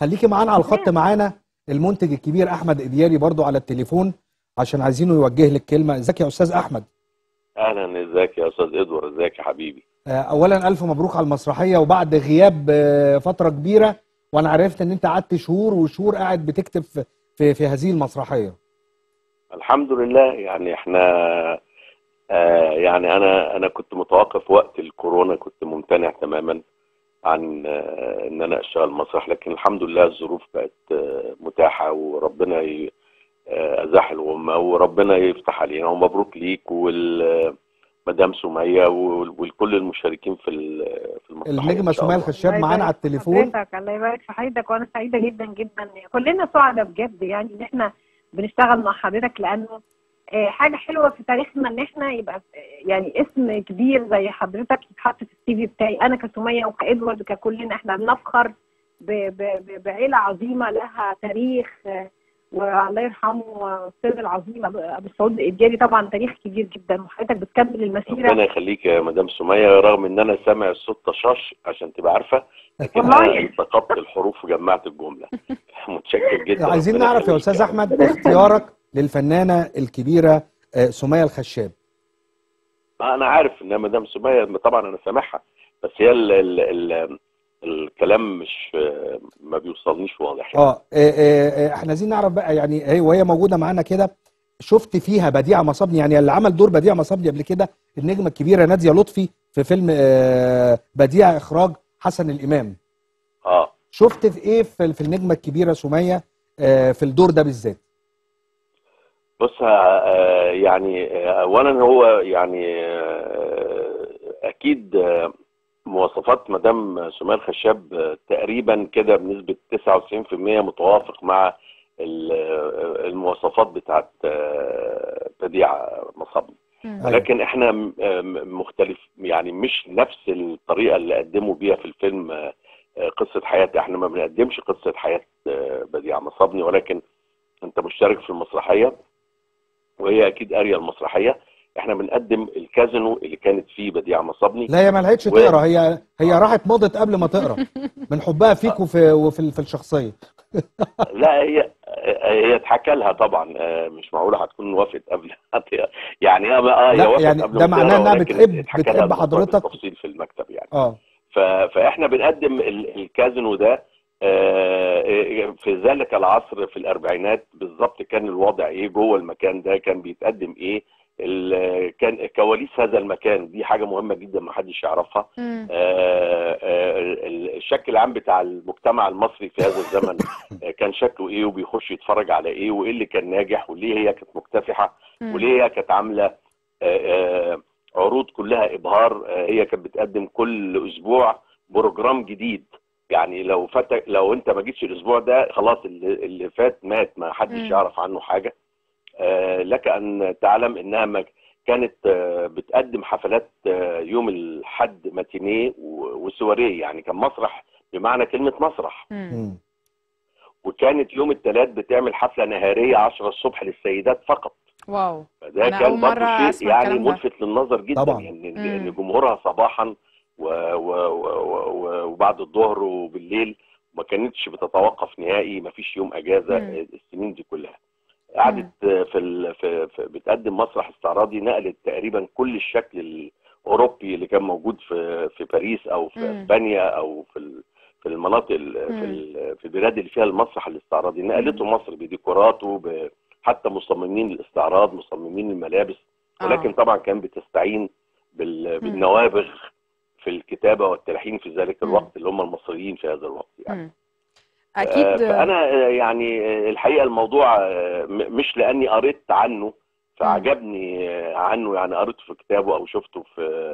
خليكي معانا على الخط معانا المنتج الكبير احمد ادياري برضو على التليفون عشان عايزينه يوجه لك كلمه ازيك يا استاذ احمد اهلا ازيك يا استاذ ادوار ازيك يا حبيبي آه، اولا الف مبروك على المسرحيه وبعد غياب آه، فتره كبيره وانا عرفت ان انت قعدت شهور وشهور قاعد بتكتب في في, في هذه المسرحيه الحمد لله يعني احنا آه يعني انا انا كنت متوقف وقت الكورونا كنت ممتنع تماما عن آه ان انا اشتغل مسرح لكن الحمد لله الظروف بقت آه متاحه وربنا ي- آه، ازاح الغمه وربنا يفتح علينا ومبروك ليك والمدام سميه وال- ولكل المشاركين في ال- في المسرحيه النجمه إن شاء سمية الله. الخشاب الله معانا على يبارك في التليفون حضرتك الله يبارك في حضرتك وانا سعيده جدا جدا كلنا سعداء بجد يعني ان احنا بنشتغل مع حضرتك لانه آه، حاجه حلوه في تاريخنا ان احنا يبقى آه، يعني اسم كبير زي حضرتك يتحط في السي في بتاعي انا كسميه وكادوارد ككلنا احنا بنفخر ب- ب- ب- بعيله عظيمه لها تاريخ آه، والله يرحمه استاذ العظيم ابو أبو سعود الإدياري طبعا تاريخ كبير جدا وحضرتك بتكمل المسيره ربنا يخليك يا مدام سمية رغم ان انا سامع الصوت طشاش عشان تبقى عارفة لكن والله. انا التقطت الحروف وجمعت الجملة متشكر جدا عايزين ربنا نعرف يا يخليك استاذ رب. احمد اختيارك للفنانه الكبيره آه، سمية الخشاب انا عارف ان مدام سمية طبعا انا سامعها بس هي ال ال ال الكلام مش ما بيوصلنيش واضح يعني. اه آه، آه، آه، احنا عايزين نعرف بقى يعني هي وهي موجوده معانا كده شفت فيها بديعه مصابني يعني اللي عمل دور بديعه مصابني قبل كده النجمه الكبيره ناديه لطفي في فيلم آه، بديعه اخراج حسن الامام اه شفت في ايه في في النجمه الكبيره سميه آه، في الدور ده بالذات بص آه، يعني آه، اولا هو يعني آه، اكيد آه، مواصفات مدام سمية الخشاب آه، تقريبا كده بنسبة 99% متوافق مع ال- آه، المواصفات بتاعت آه، بديعة مصابني أيوة. ولكن احنا م- م- مختلف يعني مش نفس الطريقة اللي قدموا بيها في الفيلم آه، آه، قصة حياتي احنا ما بنقدمش قصة حياة آه، بديعة مصابني ولكن انت مشترك في المسرحية وهي اكيد قاريه المسرحيه احنا بنقدم الكازينو اللي كانت فيه بديعه مصابني لا هي ما لحقتش و- تقرا هي هي راحت مضت قبل ما تقرا من حبها فيك وفي وفي في الشخصيه لا هي هي اتحكى لها طبعا آه، مش معقوله هتكون وافقت قبل يعني هي اه هي لا، وافقت يعني قبل ده ما معناه تقرا، إنها ولكن بتحب- اتحكى بتحب لها الموضوع حضرتك. بالتفصيل في المكتب يعني اه ف- فاحنا بنقدم ال- الكازينو ده آه، في ذلك العصر في الاربعينات بالظبط كان الوضع ايه جوه المكان ده كان بيتقدم ايه ال- كان كواليس هذا المكان دي حاجه مهمه جدا ما حدش يعرفها مم. آه، آه، ال- الشكل العام بتاع المجتمع المصري في هذا الزمن آه، كان شكله ايه وبيخش يتفرج على ايه وايه اللي كان ناجح وليه هي كانت مكتسحه مم. وليه هي كانت عامله آه، آه، عروض كلها ابهار آه، هي كانت بتقدم كل اسبوع بروجرام جديد يعني لو فات لو انت ما جيتش الاسبوع ده خلاص اللي, اللي فات مات ما حدش مم. يعرف عنه حاجه آه، لك ان تعلم انها ما كانت آه، بتقدم حفلات آه، يوم الحد ماتينيه و- وسواريه يعني كان مسرح بمعنى كلمه مسرح مم. مم. وكانت يوم الثلاث بتعمل حفله نهاريه 10 الصبح للسيدات فقط واو فده أنا كان أول مرة برضه شيء أسمع يعني الكلام ده. ملفت للنظر جدا طبعاً. يعني مم. ان إن جمهورها صباحا و و و و وبعد الظهر وبالليل ما كانتش بتتوقف نهائي ما فيش يوم اجازه مم. السنين دي كلها قعدت في, ال... في, في بتقدم مسرح استعراضي نقلت تقريبا كل الشكل الاوروبي اللي كان موجود في في باريس او في مم. اسبانيا او في ال... في المناطق ال... في مم. ال... في البلاد اللي فيها المسرح الاستعراضي نقلته مصر بديكوراته ب... حتى مصممين الاستعراض مصممين الملابس ولكن آه. طبعا كان بتستعين بال... بالنوابغ في الكتابه والتلحين في ذلك مم. الوقت اللي هم المصريين في هذا الوقت يعني مم. آه، اكيد فانا آه، يعني آه، الحقيقه الموضوع آه، م- مش لاني قريت عنه فعجبني آه، عنه يعني قريته في كتابه او شفته في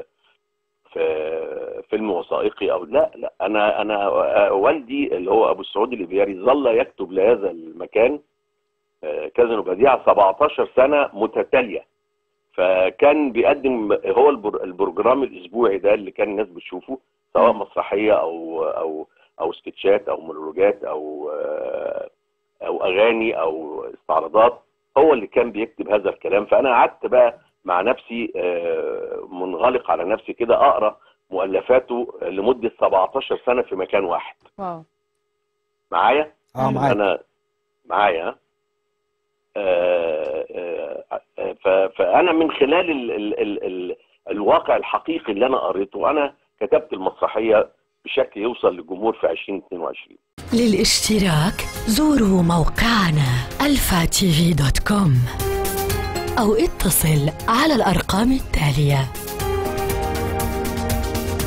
في فيلم وثائقي او لا لا انا انا آه، والدي اللي هو ابو السعود الابياري ظل يكتب لهذا المكان آه، كازينو بديعه 17 سنه متتاليه فكان بيقدم هو البر- البروجرام الاسبوعي ده اللي كان الناس بتشوفه سواء مم. مسرحيه او او او سكتشات او مونولوجات او آه، او اغاني او استعراضات هو اللي كان بيكتب هذا الكلام فانا قعدت بقى مع نفسي آه، منغلق على نفسي كده اقرا مؤلفاته لمده 17 سنه في مكان واحد واو معايا اه معاك انا معايا آه، آه، آه، ف- فانا من خلال ال ال ال ال الواقع الحقيقي اللي انا قريته انا كتبت المسرحيه بشكل يوصل للجمهور في 2022 للاشتراك زوروا موقعنا الفا تي في دوت كوم أو اتصل على الأرقام التالية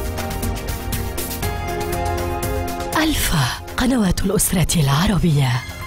ألفا قنوات الأسرة العربية